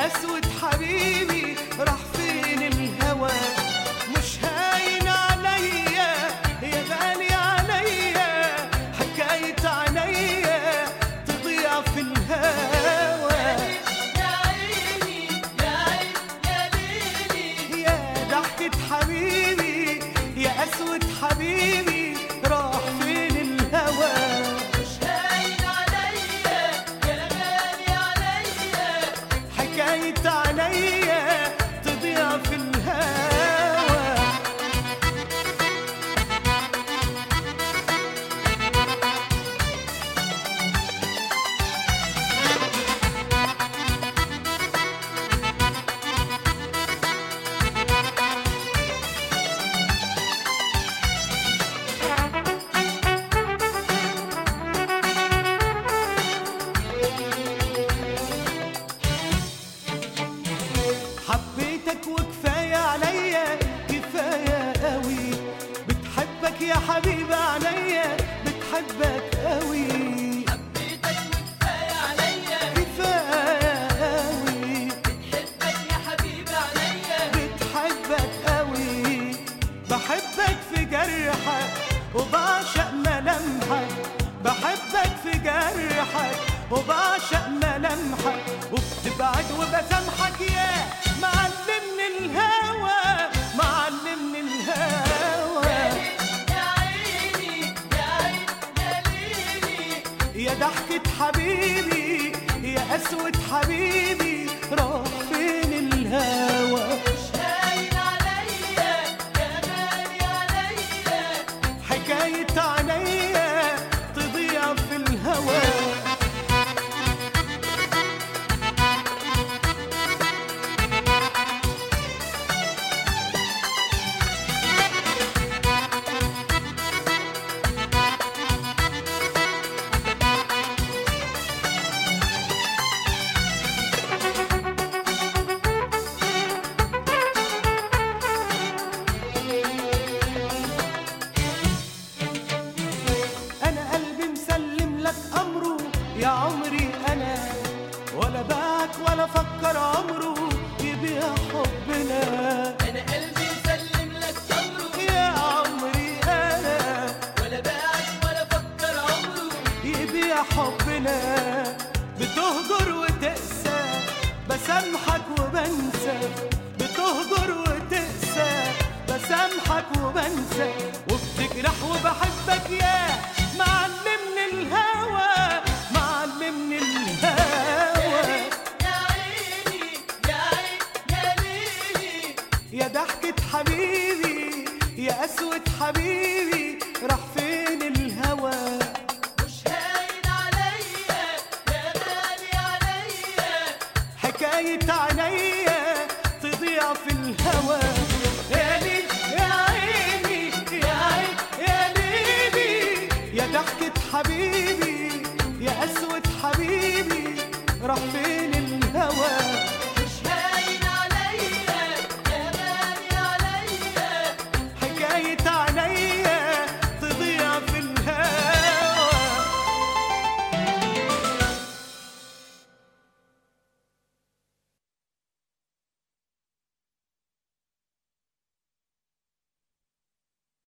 اسود حبيبي راح فين الهوى مش هاين عليا يا غالي عليا حكاية عينيا تضيع في الهوى يا عيني يا عين يا ليلي يا ضحكة حبيبي يا اسود حبيبي راح فين الهوى مش هاين عليا يا غالي عليا حكاية عينيا تضيع في الهوى حبيتك وكفاية عليا كفاية قوي بتحبك يا حبيبي عليا بتحبك قوي حبيتك وكفاية عليا كفاية قوي بحبك يا حبيبي عليا بتحبك قوي بحبك في جرحك وبعشق ملامحك بحبك في جرحك وبعشق ملامحك وبتبعد وبسامحك يا معلمني الهوى معلمني الهوى يا عيني يا عين يا ليلي يا ضحكة حبيبي يا أسود حبيبي راح فين الهوى مش هاين عليا يا غالي عليا حكاية عينيا تضيع في الهوى أنا قلبي مسلم لك أمره يا عمري أنا ولا باعك ولا فكر عمره يبيع حبنا انا قلبي مسلم لك امره يا عمري أنا ولا باعك ولا فكر عمره يبيع حبنا بتهجر وتقسى بسامحك وبنسى بتهجر وتقسى بسامحك وبنسى وبتجرح وبحبك يا معلمني الهوى معلمني الهوى يا عيني يا عين يا ليلي يا ضحكة حبيبي يا أسود حبيبي راح فين الهوى مش هاين عليا يا غالي عليا حكاية عينيا تضيع في الهوى يا ليل يا عيني يا عين يا ليلي يا ضحكة حبيبي